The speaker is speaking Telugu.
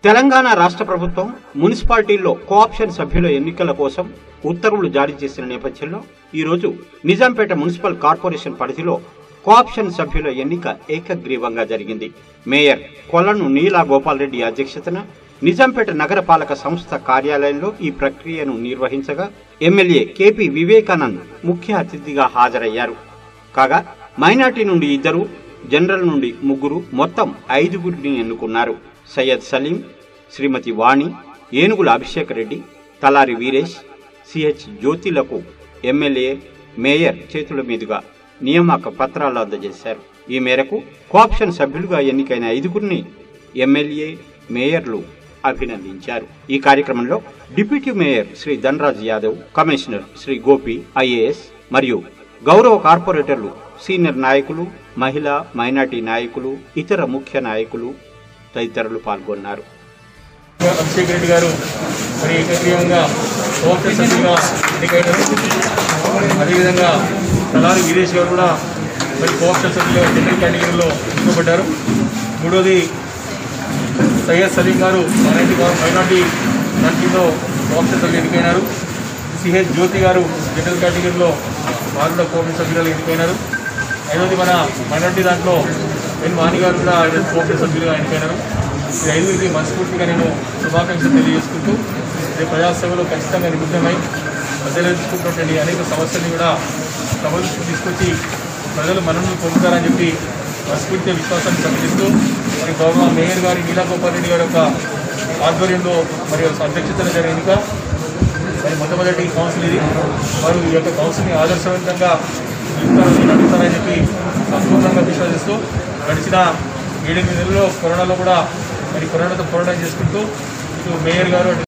తెలంగాణ రాష్ట్ర ప్రభుత్వం మున్సిపాలిటీల్లో కోఆప్షన్ సభ్యుల ఎన్నికల కోసం ఉత్తర్వులు జారీ చేసిన నేపథ్యంలో ఈరోజు నిజాంపేట మున్సిపల్ కార్పొరేషన్ పరిధిలో కోఆప్షన్ సభ్యుల ఎన్నిక ఏకగ్రీవంగా జరిగింది మేయర్ కొలను నీలా గోపాల్ రెడ్డి అధ్యక్షతన నిజాంపేట నగరపాలక సంస్థ కార్యాలయంలో ఈ ప్రక్రియను నిర్వహించగా ఎమ్మెల్యే కేపీ వివేకానంద్ ముఖ్య అతిథిగా హాజరయ్యారు కాగా మైనార్టీ నుండి ఇద్దరు జనరల్ నుండి ముగ్గురు మొత్తం ఐదుగురిని ఎన్నుకున్నారు సయ్యద్ సలీం శ్రీమతి వాణి ఏనుగుల అభిషేక్ రెడ్డి తలారి వీరేష్ సిహెచ్ జ్యోతిలకు ఎమ్మెల్యే మేయర్ చేతుల మీదుగా నియామక పత్రాలు అందజేశారు ఈ మేరకు కోఆప్షన్ సభ్యులుగా ఎన్నికైన ఐదుగురిని ఎమ్మెల్యే మేయర్లు అభినందించారు ఈ కార్యక్రమంలో deputy mayor Shri Dhanraj Yadav commissioner Shri Gopi IAS మరియు గౌరవ కార్పొరేటర్లు సీనియర్ నాయకులు మహిళా మైనార్టీ నాయకులు ఇతర ముఖ్య నాయకులు తదితరులు పాల్గొన్నారు అభిషేక్ రెడ్డి గారు మరి ఏకగ్రీవంగా కోఆప్షన్ సభ్యులుగా ఎన్నికైనారు అదేవిధంగా తలారి వీరేష్ గారు కూడా మరి కోఆప్షన్ సభ్యులుగా జనరల్ కేటగిరీలో ఎన్నుకోబడ్డారు మూడోది సయ్యద్ సలీం గారు మైనార్టీ మైనార్టీ పార్టీలో కోఆప్షన్ సభ్యులు ఎన్నికైనారు సిహెచ్ జ్యోతి గారు జనరల్ కేటగిరీలో వారు కూడా కోఆప్షన్ సభ్యులుగా ఎన్నికైనారు ఐదవది మన మైనార్టీ దాంట్లో ఎన్ వాణి గారు కూడా కోఆప్షన్ సభ్యులుగా ఎన్నికైనారు ఈ ఐదుగురికి మనస్ఫూర్తిగా నేను శుభాకాంక్షలు తెలియజేసుకుంటూ రేపు ప్రజాసేవలో ఖచ్చితంగా నిబద్ధమై ప్రజలు ఎదుర్కొంటున్నటువంటి అనేక సమస్యల్ని కూడా సభ దృష్టికి తీసుకొచ్చి ప్రజలు మనల్ని పొందుతారని చెప్పి మనస్ఫూర్తిగా విశ్వాసాన్ని ప్రకటిస్తూ మరి గౌరవ మేయర్ గారి నీలాగోపాల్ రెడ్డి గారి యొక్క ఆధ్వర్యంలో మరి అధ్యక్షతన జరిగిన ఎన్నిక మరి మొట్టమొదటి కౌన్సిల్ ఇది వారు ఈ యొక్క కౌన్సిల్ని ఆదర్శవంతంగా నిలుపుతారని నడుపుతారని చెప్పి సంపూర్ణంగా విశ్వసిస్తూ గడిచిన ఏడెనిమిది నెలల్లో కరోనాలో కూడా మరి కరోనాతో పోరాటం చేసుకుంటూ ఇటు మేయర్ గారు అటు